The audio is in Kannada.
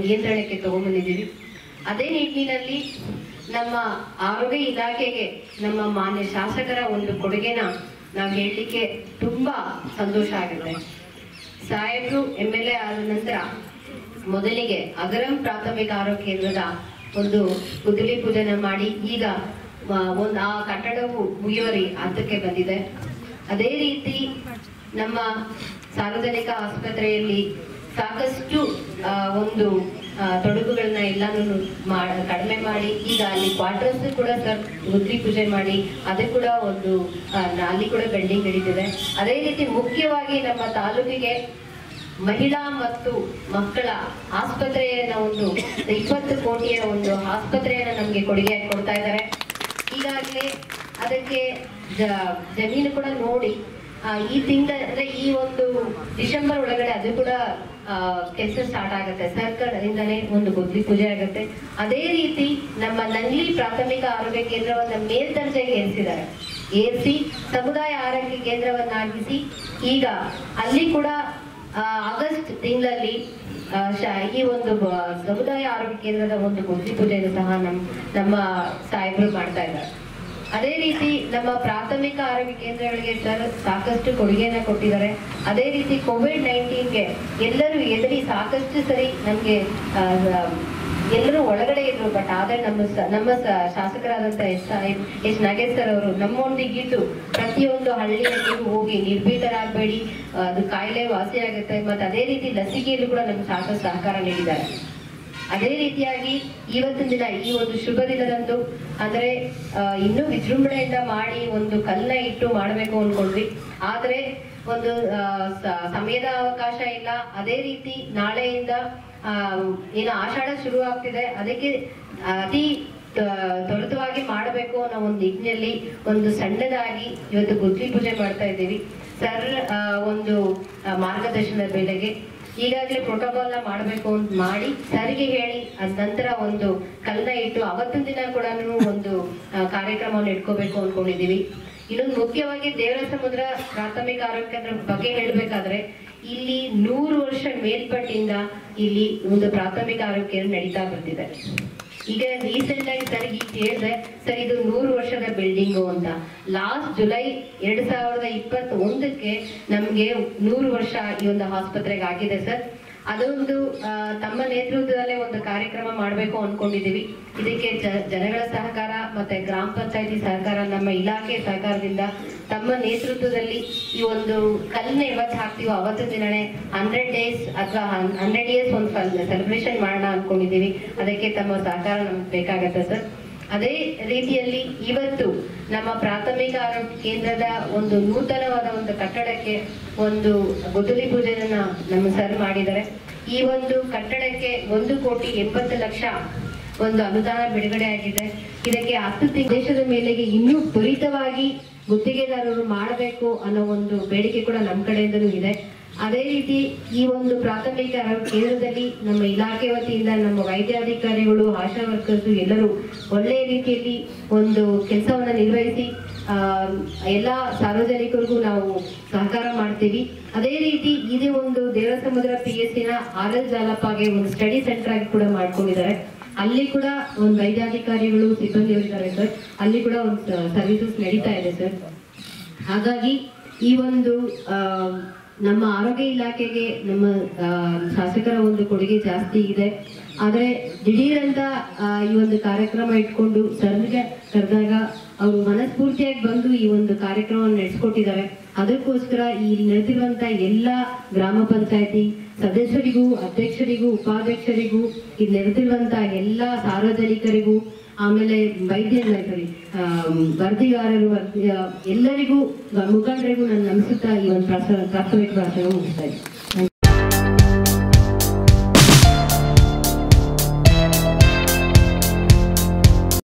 ನಿಯಂತ್ರಣಕ್ಕೆ ತಗೊಂಡ್ಬಂದಿದ್ದೀವಿ ಅದೇ ನಿಟ್ಟಿನಲ್ಲಿ ನಮ್ಮ ಆರೋಗ್ಯ ಇಲಾಖೆಗೆ ನಮ್ಮ ಮಾನ್ಯ ಶಾಸಕರ ಒಂದು ಕೊಡುಗೆನ ನಾವು ಹೇಳಲಿಕ್ಕೆ ತುಂಬಾ ಸಂತೋಷ ಆಗುತ್ತೆ ಸಾಹೇಬ್ರು ಎಂ ಎಲ್ ಎ ಆದ ನಂತರ ಮೊದಲಿಗೆ ಅಗರಂ ಪ್ರಾಥಮಿಕ ಆರೋಗ್ಯ ಕೇಂದ್ರದ ಒಂದು ಕುದುಲಿ ಪೂಜೆನ ಮಾಡಿ ಈಗ ಒಂದು ಆ ಕಟ್ಟಡವು ಮುಗಿಯುವರಿ ಹಂತಕ್ಕೆ ಬಂದಿದೆ ಅದೇ ರೀತಿ ನಮ್ಮ ಸಾರ್ವಜನಿಕ ಆಸ್ಪತ್ರೆಯಲ್ಲಿ ಸಾಕಷ್ಟು ಆ, ಒಂದು ಆ, ತೊಡಕುಗಳನ್ನ ಎಲ್ಲಾನು ಮಾಡ ಕಡಿಮೆ ಮಾಡಿ ಈಗ ಅಲ್ಲಿ ಕ್ವಾರ್ಟರ್ಸ್ ಕೂಡ ಸರ್ ಗುದ್ಲಿ ಪೂಜೆ ಮಾಡಿ ಅದು ಕೂಡ ಒಂದು ಆ, ಅಲ್ಲಿ ಕೂಡ ಬೆಂಡಿಂಗ್ ನಡೀತಿದೆ ಅದೇ ರೀತಿ ಮುಖ್ಯವಾಗಿ ನಮ್ಮ ತಾಲೂಕಿಗೆ ಮಹಿಳಾ ಮತ್ತು ಮಕ್ಕಳ ಆಸ್ಪತ್ರೆಯನ್ನ ಒಂದು ಇಪ್ಪತ್ತು ಕೋಟಿಯ ಒಂದು ಆಸ್ಪತ್ರೆಯನ್ನ ನಮ್ಗೆ ಕೊಡುಗೆಯಾಗಿ ಕೊಡ್ತಾ ಇದ್ದಾರೆ ಈಗಾಗಲೇ ಅದಕ್ಕೆ ಜ- ಜಮೀನು ಕೂಡ ನೋಡಿ ಆ, ಈ ತಿಂಗಳ ಅಂದ್ರೆ ಈ ಒಂದು ಡಿಸೆಂಬರ್ ಒಳಗಡೆ ಅದು ಕೂಡ ಕೆಲಸ ಸ್ಟಾರ್ಟ್ ಆಗುತ್ತೆ ಸರ್ಕಾರದಿಂದನೇ ಒಂದು ಗುದ್ಲಿ ಪೂಜೆ ಆಗುತ್ತೆ ಅದೇ ರೀತಿ ನಮ್ಮ ನಂಗ್ಲಿ ಪ್ರಾಥಮಿಕ ಆರೋಗ್ಯ ಕೇಂದ್ರವನ್ನ ಮೇಲ್ದರ್ಜೆಗೆ ಏರಿಸಿದ್ದಾರೆ ಏರಿಸಿ ಸಮುದಾಯ ಆರೋಗ್ಯ ಕೇಂದ್ರವನ್ನಾಗಿಸಿ ಈಗ ಅಲ್ಲಿ ಕೂಡ ಆ, ಆಗಸ್ಟ್ ತಿಂಗಳಲ್ಲಿ ಆ, ಶ- ಈ ಒಂದು ಬ- ಸಮುದಾಯ ಆರೋಗ್ಯ ಕೇಂದ್ರದ ಒಂದು ಗುದ್ಲಿ ಪೂಜೆಯನ್ನು ಸಹ ನಮ್ ನಮ್ಮ ಸಾಹೇಬರು ಮಾಡ್ತಾ ಇದ್ದಾರೆ ಅದೇ ರೀತಿ ನಮ್ಮ ಪ್ರಾಥಮಿಕ ಆರೋಗ್ಯ ಕೇಂದ್ರಗಳಿಗೆ ಸರ್ ಸಾಕಷ್ಟು ಕೊಡುಗೆಯನ್ನ ಕೊಟ್ಟಿದ್ದಾರೆ ಅದೇ ರೀತಿ ಕೋವಿಡ್ ನೈನ್ಟೀನ್ಗೆ ಎಲ್ಲರೂ ಎದುರಿ ಸಾಕಷ್ಟು ಸರಿ ನಮ್ಗೆ ಆ, ಎಲ್ಲರೂ ಒಳಗಡೆ ಇದ್ರು ಬಟ್ ಆದ್ರೆ ನಮ್ಮ ಸ- ನಮ್ಮ ಸ- ಶಾಸಕರಾದಂತ ಎಸ್ ಸಾಹೇಬ್ ಎಸ್ ನಾಗೇಶ್ ಸರ್ ಅವರು ನಮ್ಮೊಂದಿಗಿದ್ದು ಪ್ರತಿಯೊಂದು ಹಳ್ಳಿಯಲ್ಲಿ ಹೋಗಿ ನಿರ್ಭೀತರಾಗಬೇಡಿ ಅದು ಕಾಯಿಲೆ ವಾಸಿ ಆಗುತ್ತೆ ಮತ್ತೆ ಅದೇ ರೀತಿ ಲಸಿಕೆಯಲ್ಲೂ ಕೂಡ ನಮ್ಗೆ ಸಾಕಷ್ಟು ಸಹಕಾರ ನೀಡಿದ್ದಾರೆ ಅದೇ ರೀತಿಯಾಗಿ ಇವತ್ತಿನ ದಿನ ಈ ಒಂದು ಶುಭ ದಿನದಂದು ಅಂದ್ರೆ ಆ, ಇನ್ನೂ ವಿಜೃಂಭಣೆಯಿಂದ ಮಾಡಿ ಒಂದು ಕಲ್ಲ ಇಟ್ಟು ಮಾಡಬೇಕು ಅನ್ಕೊಂಡ್ವಿ ಆದ್ರೆ ಒಂದು ಆ, ಸ- ಸಮಯದ ಅವಕಾಶ ಇಲ್ಲ ಅದೇ ರೀತಿ ನಾಳೆಯಿಂದ ಆ, ಏನು ಆಷಾಢ ಶುರು ಆಗ್ತಿದೆ ಅದಕ್ಕೆ ಅತಿ ತ- ತ್ವರಿತವಾಗಿ ಮಾಡಬೇಕು ಅನ್ನೋ ಒಂದು ನಿಟ್ಟಿನಲ್ಲಿ ಒಂದು ಸಣ್ಣದಾಗಿ ಇವತ್ತು ಗುದ್ಲಿ ಪೂಜೆ ಮಾಡ್ತಾ ಇದ್ದೀವಿ ಸರ್ ಆ, ಒಂದು ಆ, ಮಾರ್ಗದರ್ಶನದ ಮೇರೆಗೆ ಈಗಾಗಲೇ ಪ್ರೋಟೋಕಾಲ್ ನ ಮಾಡಬೇಕು ಅಂತ ಮಾಡಿ ಸರಿಗೆ ಹೇಳಿ ಅದ ನಂತರ ಒಂದು ಕಲ್ನ ಇಟ್ಟು ಅವತ್ತಿನ ದಿನ ಕೂಡ ಒಂದು ಆ, ಕಾರ್ಯಕ್ರಮವನ್ನು ಇಟ್ಕೋಬೇಕು ಅನ್ಕೊಂಡಿದೀವಿ ಇನ್ನೊಂದು ಮುಖ್ಯವಾಗಿ ದೇವರ ಸಮುದ್ರ ಪ್ರಾಥಮಿಕ ಆರೋಗ್ಯ ಕೇಂದ್ರ ಬಗ್ಗೆ ಹೇಳ್ಬೇಕಾದ್ರೆ ಇಲ್ಲಿ ನೂರು ವರ್ಷ ಮೇಲ್ಪಟ್ಟಿಂದ ಇಲ್ಲಿ ಒಂದು ಪ್ರಾಥಮಿಕ ಆರೋಗ್ಯ ಕೇಂದ್ರ ನಡೀತಾ ಬರ್ತಿದೆ ಈಗ ರೀಸೆಂಟ್ ಆಗಿ ಸರ್ ಈಗ ಹೇಳಿದೆ ಸರ್ ಇದು ನೂರು ವರ್ಷದ ಬಿಲ್ಡಿಂಗು ಅಂತ ಲಾಸ್ಟ್ ಜುಲೈ ಎರಡ್ ಸಾವಿರದ ಇಪ್ಪತ್ತ ಒಂದಕ್ಕೆ ನಮ್ಗೆ ನೂರು ವರ್ಷ ಈ ಒಂದು ಆಸ್ಪತ್ರೆಗೆ ಆಗಿದೆ ಸರ್ ಅದೊಂದು ಆ, ತಮ್ಮ ನೇತೃತ್ವದಲ್ಲೇ ಒಂದು ಕಾರ್ಯಕ್ರಮ ಮಾಡಬೇಕು ಅನ್ಕೊಂಡಿದೀವಿ ಇದಕ್ಕೆ ಜ- ಜನಗಳ ಸಹಕಾರ ಮತ್ತೆ ಗ್ರಾಮ ಪಂಚಾಯತಿ ಸಹಕಾರ ನಮ್ಮ ಇಲಾಖೆ ಸಹಕಾರದಿಂದ ತಮ್ಮ ನೇತೃತ್ವದಲ್ಲಿ ಈ ಒಂದು ಕಲ್ಲನ್ನ ಯಾವತ್ತು ಹಾಕ್ತೀವೋ ಅವತ್ತಿನ ದಿನನೇ ಹಂಡ್ರೆಡ್ ಡೇಸ್ ಅಥವಾ ಹಂಡ್ರೆಡ್ ಇಯರ್ಸ್ ಒಂದು ಸೆಲೆಬ್ರೇಷನ್ ಮಾಡೋಣ ಅನ್ಕೊಂಡಿದೀವಿ ಅದಕ್ಕೆ ತಮ್ಮ ಸಹಕಾರ ನಮ್ಗೆ ಬೇಕಾಗತ್ತೆ ಸರ್ ಅದೇ ರೀತಿಯಲ್ಲಿ ಇವತ್ತು ನಮ್ಮ ಪ್ರಾಥಮಿಕ ಆರೋಗ್ಯ ಕೇಂದ್ರದ ಒಂದು ನೂತನವಾದ ಒಂದು ಕಟ್ಟಡಕ್ಕೆ ಒಂದು ಗುದ್ದಲಿ ಪೂಜೆಯನ್ನ ನಮ್ಮ ಸರ್ ಮಾಡಿದ್ದಾರೆ ಈ ಒಂದು ಕಟ್ಟಡಕ್ಕೆ ಒಂದು ಕೋಟಿ ಎಂಬತ್ತು ಲಕ್ಷ ಒಂದು ಅನುದಾನ ಬಿಡುಗಡೆ ಆಗಿದೆ ಇದಕ್ಕೆ ಹತ್ತು ತಿಂಗಳ ದೇಶದ ಮೇಲೆಗೆ ಇನ್ನೂ ತ್ವರಿತವಾಗಿ ಗುತ್ತಿಗೆದಾರರು ಮಾಡಬೇಕು ಅನ್ನೋ ಒಂದು ಬೇಡಿಕೆ ಕೂಡ ನಮ್ಮ ಕಡೆಯಿಂದಲೂ ಇದೆ ಅದೇ ರೀತಿ ಈ ಒಂದು ಪ್ರಾಥಮಿಕ ಆರೋಗ್ಯ ಕೇಂದ್ರದಲ್ಲಿ ನಮ್ಮ ಇಲಾಖೆ ವತಿಯಿಂದ ನಮ್ಮ ವೈದ್ಯಾಧಿಕಾರಿಗಳು ಆಶಾ ವರ್ಕರ್ಸ್ ಎಲ್ಲರೂ ಒಳ್ಳೆಯ ರೀತಿಯಲ್ಲಿ ಒಂದು ಕೆಲಸವನ್ನ ನಿರ್ವಹಿಸಿ ಆ, ಎಲ್ಲ ಸಾರ್ವಜನಿಕರಿಗೂ ನಾವು ಸಹಕಾರ ಮಾಡ್ತೀವಿ ಅದೇ ರೀತಿ ಇದೇ ಒಂದು ದೇವಸಮುದ್ರ ಪಿ ಎಸ್ ನ ಆರ್ ಎಲ್ ಜಾಲಪ್ಪಗೆ ಒಂದು ಸ್ಟಡಿ ಸೆಂಟರ್ ಆಗಿ ಕೂಡ ಮಾಡ್ಕೊಂಡಿದ್ದಾರೆ ಅಲ್ಲಿ ಕೂಡ ಒಂದು ವೈದ್ಯಾಧಿಕಾರಿಗಳು ಸಿಬ್ಬಂದಿಯವರು ಇದ್ದಾರೆ ಸರ್ ಅಲ್ಲಿ ಕೂಡ ಒಂದು ಸರ್ವಿಸಸ್ ನಡೀತಾ ಇದೆ ಸರ್ ಹಾಗಾಗಿ ಈ ಒಂದು ಆ, ನಮ್ಮ ಆರೋಗ್ಯ ಇಲಾಖೆಗೆ ನಮ್ಮ ಆ, ಶಾಸಕರ ಒಂದು ಕೊಡುಗೆ ಜಾಸ್ತಿ ಇದೆ ಆದ್ರೆ ದಿಢೀರ್ ಅಂತ ಆ, ಈ ಒಂದು ಕಾರ್ಯಕ್ರಮ ಇಟ್ಕೊಂಡು ಸರ್ಗೆ ಕರೆದಾಗ ಅವರು ಮನಸ್ಫೂರ್ತಿಯಾಗಿ ಬಂದು ಈ ಒಂದು ಕಾರ್ಯಕ್ರಮವನ್ನು ನಡೆಸ್ಕೊಟ್ಟಿದ್ದಾರೆ ಅದಕ್ಕೋಸ್ಕರ ಈ ನಡೆದಿರುವಂತ ಎಲ್ಲ ಗ್ರಾಮ ಪಂಚಾಯತಿ ಸದಸ್ಯರಿಗೂ ಅಧ್ಯಕ್ಷರಿಗೂ ಉಪಾಧ್ಯಕ್ಷರಿಗೂ ಇಲ್ಲಿ ನೆರೆದಿರುವಂತ ಎಲ್ಲ ಸಾರ್ವಜನಿಕರಿಗೂ ಆಮೇಲೆ ವೈದ್ಯ sorry, ಆ, ವರದಿಗಾರರು ವರದಿ- ಆ, ಎಲ್ಲರಿಗೂ ಮುಖಂಡರಿಗೂ ನಾನು ನಮಿಸುತ್ತಾ ಈ ಒಂದು ಪ್ರಾಸ್ತಾವಿಕ ಭಾಷಣ ಮುಗಿಸ್ತಾ ಇದ್ದೀನಿ